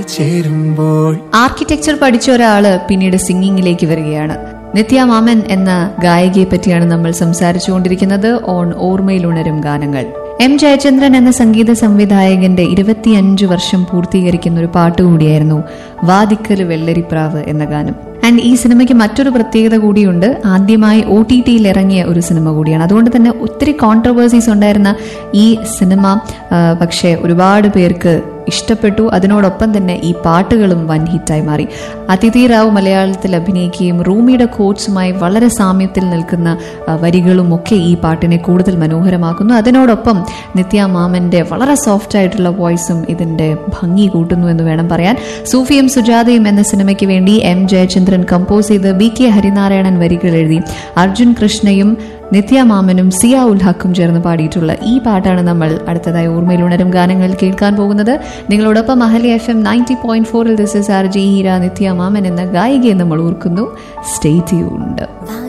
ചേരുമ്പോൾ ആർക്കിടെക്ചർ പഠിച്ച ഒരാള് പിന്നീട് സിംഗിങ്ങിലേക്ക് വരികയാണ് നിത്യ മാമൻ എന്ന ഗായികയെ പറ്റിയാണ് നമ്മൾ സംസാരിച്ചുകൊണ്ടിരിക്കുന്നത് ഓൺ ഓർമ്മയിൽ ഉണരും ഗാനങ്ങൾ എം ജയചന്ദ്രൻ എന്ന സംഗീത സംവിധായകന്റെ ഇരുപത്തിയഞ്ച് വർഷം പൂർത്തീകരിക്കുന്ന ഒരു പാട്ട് കൂടിയായിരുന്നു വാദിക്കല് വെള്ളരിപ്രാവ് എന്ന ഗാനം ആൻഡ് ഈ സിനിമയ്ക്ക് മറ്റൊരു പ്രത്യേകത കൂടിയുണ്ട് ആദ്യമായി ഒ ടി ടിയിൽ ഇറങ്ങിയ ഒരു സിനിമ കൂടിയാണ് അതുകൊണ്ട് തന്നെ ഒത്തിരി കോൺട്രവേഴ്സീസ് ഉണ്ടായിരുന്ന ഈ സിനിമ ആ, പക്ഷേ ഒരുപാട് പേർക്ക് ഇഷ്ടപ്പെട്ടു അതിനോടൊപ്പം തന്നെ ഈ പാട്ടുകളും വൻ ഹിറ്റായി മാറി അതിഥി റാവു മലയാളത്തിൽ അഭിനയിക്കുകയും റൂമിയുടെ കോച്ചുമായി വളരെ സാമ്യത്തിൽ നിൽക്കുന്ന ആ, വരികളും ഒക്കെ ഈ പാട്ടിനെ കൂടുതൽ മനോഹരമാക്കുന്നു അതിനോടൊപ്പം നിത്യ മാമന്റെ വളരെ സോഫ്റ്റ് ആയിട്ടുള്ള വോയിസും ഇതിന്റെ ഭംഗി കൂട്ടുന്നു എന്ന് വേണം പറയാൻ സൂഫിയും സുജാതയും എന്ന സിനിമയ്ക്ക് വേണ്ടി എം ജയചന്ദ്രൻ കമ്പോസ് ചെയ്ത് ബി കെ ഹരിനാരായണൻ വരികൾ എഴുതി അർജുൻ കൃഷ്ണയും നിത്യ മാമനും സിയ ഉൽ ഹക്കും ചേർന്ന് പാടിയിട്ടുള്ള ഈ പാട്ടാണ് നമ്മൾ അടുത്തതായി ഓർമ്മയിൽ ഉണരും ഗാനങ്ങൾ കേൾക്കാൻ പോകുന്നത് നിങ്ങളോടൊപ്പം Ahalia F M ninety point ഫോറിൽ this is R J Heera Nithya Mammen എന്ന ഗായികയെ നമ്മൾ ഓർക്കുന്നു സ്റ്റേ ട്യൂൺഡ്